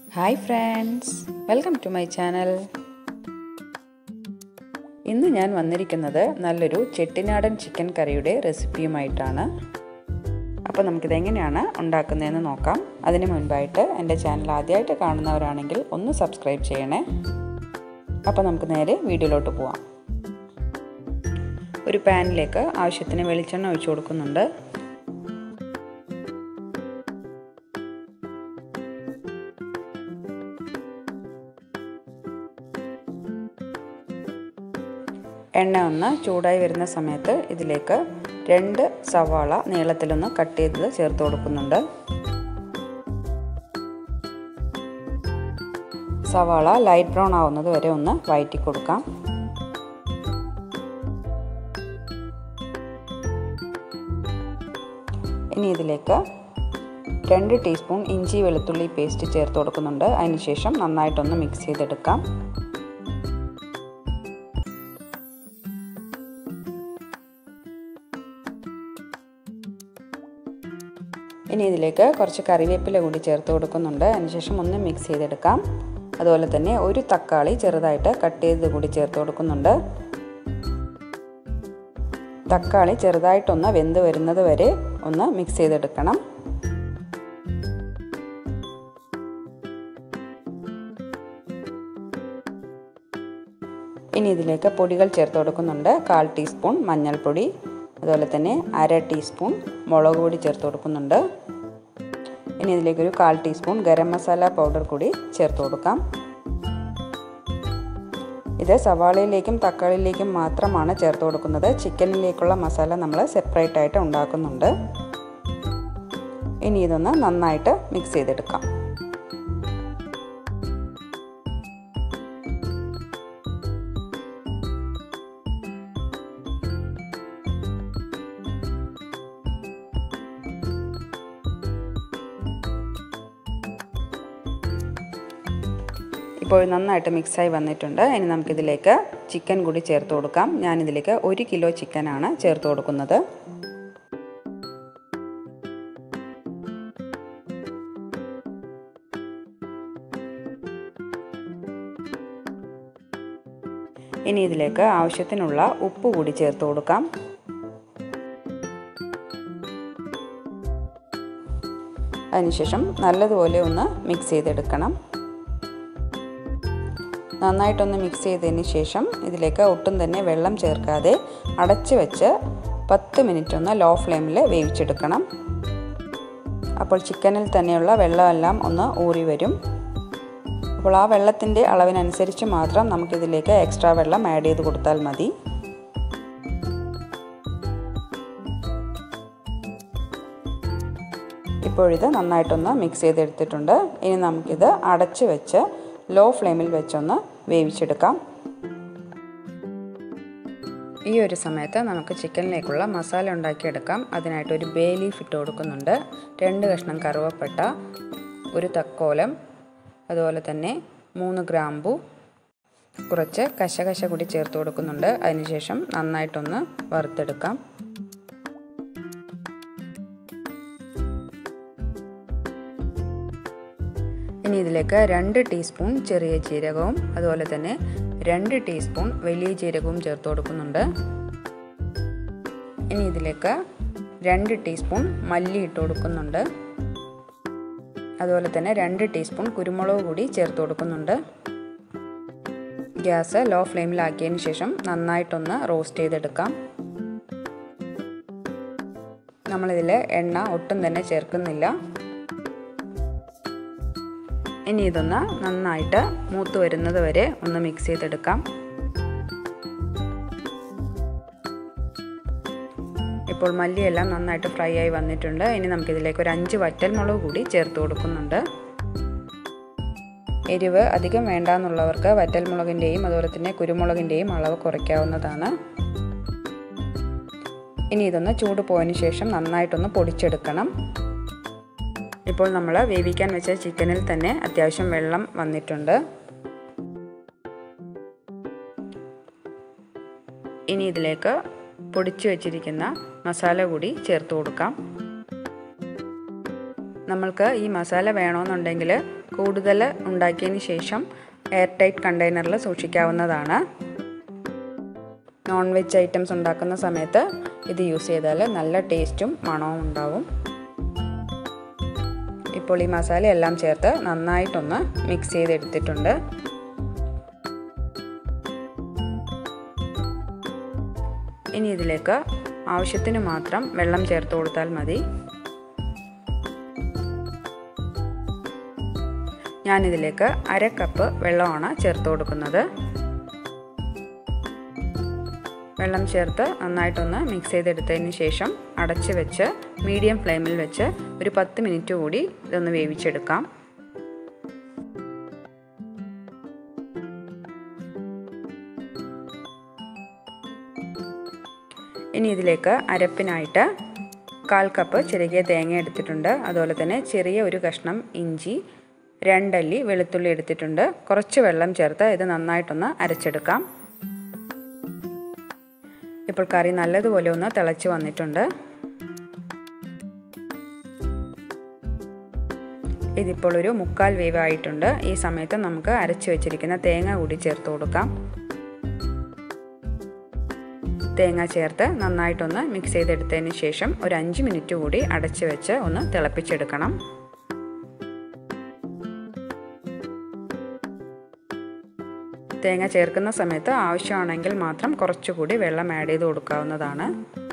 hi friends welcome to my channel ഇന്ന് ഞാൻ വന്നിരിക്കുന്നത് നല്ലൊരു ചെട്ടിനാടൻ ചിക്കൻ കറിയുടെ റെസിപ്പിയുമായിട്ടാണ് അപ്പോൾ നമുക്കിത് എങ്ങനെയാണ് ഉണ്ടാക്കുന്നതെന്ന് നോക്കാം അതിന് മുൻപായിട്ട് എൻ്റെ ചാനൽ ആദ്യമായിട്ട് കാണുന്നവരാണെങ്കിൽ ഒന്ന് സബ്സ്ക്രൈബ് ചെയ്യണേ അപ്പോൾ നമുക്ക് നേരെ വീഡിയോയിലോട്ട് പോവാം ഒരു പാനിലേക്ക് ആവശ്യത്തിന് വെളിച്ചെണ്ണ ഒഴിച്ചു കൊടുക്കുന്നുണ്ട് എണ്ണ ഒന്ന് ചൂടായി വരുന്ന സമയത്ത് ഇതിലേക്ക് രണ്ട് സവാള നീളത്തിലൊന്ന് കട്ട് ചെയ്തത് ചേർത്ത് കൊടുക്കുന്നുണ്ട് സവാള ലൈറ്റ് ബ്രൗൺ ആവുന്നത് വരെ ഒന്ന് വഴറ്റി കൊടുക്കാം ഇനി ഇതിലേക്ക് രണ്ട് ടീസ്പൂൺ ഇഞ്ചി വെളുത്തുള്ളി പേസ്റ്റ് ചേർത്ത് കൊടുക്കുന്നുണ്ട് അതിനുശേഷം നന്നായിട്ടൊന്ന് മിക്സ് ചെയ്തെടുക്കാം ഇനി ഇതിലേക്ക് കുറച്ച് കറിവേപ്പില കൂടി ചേർത്ത് കൊടുക്കുന്നുണ്ട് അതിനുശേഷം ഒന്ന് മിക്സ് ചെയ്തെടുക്കാം അതുപോലെ തന്നെ ഒരു തക്കാളി ചെറുതായിട്ട് കട്ട് ചെയ്ത് കൂടി ചേർത്ത് കൊടുക്കുന്നുണ്ട് തക്കാളി ചെറുതായിട്ടൊന്ന് വെന്ത് വരുന്നത് വരെ ഒന്ന് മിക്സ് ചെയ്തെടുക്കണം ഇനി ഇതിലേക്ക് പൊടികൾ ചേർത്ത് കൊടുക്കുന്നുണ്ട് കാൽ ടീസ്പൂൺ മഞ്ഞൾപ്പൊടി അതുപോലെ തന്നെ അര ടീസ്പൂൺ മുളക് പൊടി ചേർത്ത് കൊടുക്കുന്നുണ്ട് ഇനി ഇതിലേക്കൊരു കാൽ ടീസ്പൂൺ ഗരം മസാല പൗഡർ കൂടി ചേർത്ത് കൊടുക്കാം ഇത് സവാളയിലേക്കും തക്കാളിയിലേക്കും മാത്രമാണ് ചേർത്ത് കൊടുക്കുന്നത് ചിക്കനിലേക്കുള്ള മസാല നമ്മൾ സെപ്പറേറ്റ് ആയിട്ട് ഉണ്ടാക്കുന്നുണ്ട് ഇനി ഇതൊന്ന് നന്നായിട്ട് മിക്സ് ചെയ്തെടുക്കാം ഇപ്പോൾ നന്നായിട്ട് മിക്സായി വന്നിട്ടുണ്ട് ഇനി നമുക്കിതിലേക്ക് ചിക്കൻ കൂടി ചേർത്ത് കൊടുക്കാം ഞാനിതിലേക്ക് ഒരു കിലോ ചിക്കനാണ് ചേർത്ത് കൊടുക്കുന്നത് ഇനി ഇതിലേക്ക് ആവശ്യത്തിനുള്ള ഉപ്പ് കൂടി ചേർത്ത് കൊടുക്കാം അതിനുശേഷം നല്ലതുപോലെ ഒന്ന് മിക്സ് ചെയ്തെടുക്കണം നന്നായിട്ടൊന്ന് മിക്സ് ചെയ്തതിന് ശേഷം ഇതിലേക്ക് ഒട്ടും തന്നെ വെള്ളം ചേർക്കാതെ അടച്ച് വെച്ച് പത്ത് മിനിറ്റ് ഒന്ന് ലോ ഫ്ലെയിമിൽ വേവിച്ചെടുക്കണം അപ്പോൾ ചിക്കനിൽ തന്നെയുള്ള വെള്ളമെല്ലാം ഒന്ന് ഊറി വരും അപ്പോൾ ആ വെള്ളത്തിൻ്റെ അളവിനനുസരിച്ച് മാത്രം നമുക്കിതിലേക്ക് എക്സ്ട്രാ വെള്ളം ആഡ് ചെയ്ത് കൊടുത്താൽ മതി ഇപ്പോഴിത് നന്നായിട്ടൊന്ന് മിക്സ് ചെയ്തെടുത്തിട്ടുണ്ട് ഇനി നമുക്കിത് അടച്ച് വെച്ച് ലോ ഫ്ലെയിമിൽ വെച്ചൊന്ന് വേവിച്ചെടുക്കാം ഈ ഒരു സമയത്ത് നമുക്ക് ചിക്കനിലേക്കുള്ള മസാല ഉണ്ടാക്കിയെടുക്കാം അതിനായിട്ട് ഒരു ബേ ലീഫ് ഇട്ട് കൊടുക്കുന്നുണ്ട് രണ്ട് കഷ്ണം കറുവപ്പട്ട ഒരു തക്കോലം അതുപോലെ തന്നെ മൂന്ന് ഗ്രാമ്പു കുറച്ച് കശകശ കൂടി ചേർത്ത് കൊടുക്കുന്നുണ്ട് അതിനുശേഷം നന്നായിട്ടൊന്ന് വറുത്തെടുക്കാം ഇനി ഇതിലേക്ക് രണ്ട് ടീസ്പൂൺ ചെറിയ ജീരകവും അതുപോലെ തന്നെ രണ്ട് ടീസ്പൂൺ വലിയ ജീരകവും ചേർത്ത് കൊടുക്കുന്നുണ്ട് ഇനി ഇതിലേക്ക് രണ്ട് ടീസ്പൂൺ മല്ലി ഇട്ട് കൊടുക്കുന്നുണ്ട് അതുപോലെ തന്നെ രണ്ട് ടീസ്പൂൺ കുരുമുളക് കൂടി ചേർത്ത് കൊടുക്കുന്നുണ്ട് ഗ്യാസ് ലോ ഫ്ലെയിമിലാക്കിയതിന് ശേഷം നന്നായിട്ടൊന്ന് റോസ്റ്റ് ചെയ്തെടുക്കാം നമ്മളിതിൽ എണ്ണ ഒട്ടും തന്നെ ചേർക്കുന്നില്ല ഇനി ഇതൊന്ന് നന്നായിട്ട് മൂത്ത് വരുന്നത് വരെ ഒന്ന് മിക്സ് ചെയ്തെടുക്കാം ഇപ്പോൾ മല്ലിയെല്ലാം നന്നായിട്ട് ഫ്രൈ ആയി വന്നിട്ടുണ്ട് ഇനി നമുക്കിതിലേക്ക് ഒരു അഞ്ച് വറ്റൽ മുളക് കൂടി ചേർത്ത് കൊടുക്കുന്നുണ്ട് എരിവ് അധികം വേണ്ട എന്നുള്ളവർക്ക് വറ്റൽ മുളകിൻ്റെയും അതുപോലെ തന്നെ കുരുമുളകിൻ്റെയും അളവ് കുറയ്ക്കാവുന്നതാണ് ഇനി ഇതൊന്ന് ചൂട് പോയതിന് ശേഷം നന്നായിട്ടൊന്ന് പൊടിച്ചെടുക്കണം ഇപ്പോൾ നമ്മൾ വേവിക്കാൻ വെച്ച ചിക്കനിൽ തന്നെ അത്യാവശ്യം വെള്ളം വന്നിട്ടുണ്ട് ഇനി ഇതിലേക്ക് പൊടിച്ചു വച്ചിരിക്കുന്ന മസാല കൂടി ചേർത്ത് കൊടുക്കാം നമ്മൾക്ക് ഈ മസാല വേണമെന്നുണ്ടെങ്കിൽ കൂടുതൽ ഉണ്ടാക്കിയതിന് ശേഷം എയർ ടൈറ്റ് കണ്ടെയ്നറിൽ സൂക്ഷിക്കാവുന്നതാണ് നോൺ വെജ് ഐറ്റംസ് ഉണ്ടാക്കുന്ന സമയത്ത് ഇത് യൂസ് ചെയ്താൽ നല്ല ടേസ്റ്റും മണവും ഉണ്ടാവും ഇപ്പോൾ ഈ മസാല എല്ലാം ചേർത്ത് നന്നായിട്ടൊന്ന് മിക്സ് ചെയ്തെടുത്തിട്ടുണ്ട് ഇനി ഇതിലേക്ക് ആവശ്യത്തിന് മാത്രം വെള്ളം ചേർത്ത് കൊടുത്താൽ മതി ഞാനിതിലേക്ക് അര കപ്പ് വെള്ളമാണ് ചേർത്ത് കൊടുക്കുന്നത് വെള്ളം ചേർത്ത് നന്നായിട്ടൊന്ന് മിക്സ് ചെയ്തെടുത്തതിന് ശേഷം അടച്ച് വെച്ച് മീഡിയം ഫ്ലെയിമിൽ വെച്ച് ഒരു പത്ത് മിനിറ്റ് കൂടി ഇതൊന്ന് വേവിച്ചെടുക്കാം ഇനി ഇതിലേക്ക് അരപ്പിനായിട്ട് കാൽ കപ്പ് ചെറിയ തേങ്ങ എടുത്തിട്ടുണ്ട് അതുപോലെ തന്നെ ചെറിയ ഒരു കഷ്ണം ഇഞ്ചി രണ്ടല്ലി വെളുത്തുള്ളി എടുത്തിട്ടുണ്ട് കുറച്ച് വെള്ളം ചേർത്ത് ഇത് നന്നായിട്ടൊന്ന് അരച്ചെടുക്കാം ഇപ്പോൾ കറി നല്ലതുപോലെ ഒന്ന് തിളച്ച് വന്നിട്ടുണ്ട് ഇതിപ്പോൾ ഒരു മുക്കാൽ വേവ് ആയിട്ടുണ്ട് ഈ സമയത്ത് നമുക്ക് അരച്ച് വെച്ചിരിക്കുന്ന തേങ്ങ കൂടി ചേർത്ത് കൊടുക്കാം തേങ്ങ ചേർത്ത് നന്നായിട്ടൊന്ന് മിക്സ് ചെയ്തെടുത്തതിന് ശേഷം ഒരു അഞ്ച് മിനിറ്റ് കൂടി അടച്ച് വെച്ച് ഒന്ന് തിളപ്പിച്ചെടുക്കണം തേങ്ങ ചേർക്കുന്ന സമയത്ത് ആവശ്യമാണെങ്കിൽ മാത്രം കുറച്ചുകൂടി വെള്ളം ആഡ് ചെയ്ത് കൊടുക്കാവുന്നതാണ്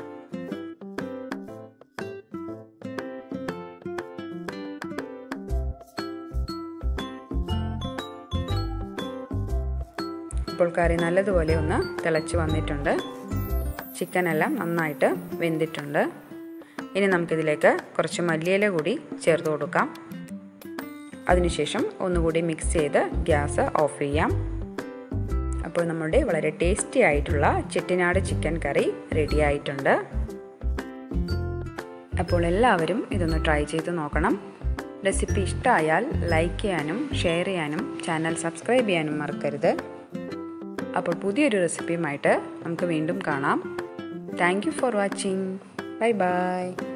ഇപ്പോൾ കറി നല്ലതുപോലെ ഒന്ന് തിളച്ച് വന്നിട്ടുണ്ട് ചിക്കനെല്ലാം നന്നായിട്ട് വെന്തിട്ടുണ്ട് ഇനി നമുക്കിതിലേക്ക് കുറച്ച് മല്ലിയില കൂടി ചേർത്ത് കൊടുക്കാം അതിനുശേഷം ഒന്നുകൂടി മിക്സ് ചെയ്ത് ഗ്യാസ് ഓഫ് ചെയ്യാം അപ്പോൾ നമ്മുടെ വളരെ ടേസ്റ്റി ആയിട്ടുള്ള ചെട്ടിനാട് ചിക്കൻ കറി റെഡി ആയിട്ടുണ്ട് അപ്പോൾ എല്ലാവരും ഇതൊന്ന് ട്രൈ ചെയ്ത് നോക്കണം റെസിപ്പി ഇഷ്ടമായാൽ ലൈക്ക് ചെയ്യാനും ഷെയർ ചെയ്യാനും ചാനൽ സബ്സ്ക്രൈബ് ചെയ്യാനും മറക്കരുത് അപ്പോൾ പുതിയൊരു റെസിപ്പിയുമായിട്ട് നമുക്ക് വീണ്ടും കാണാം thank you for watching bye by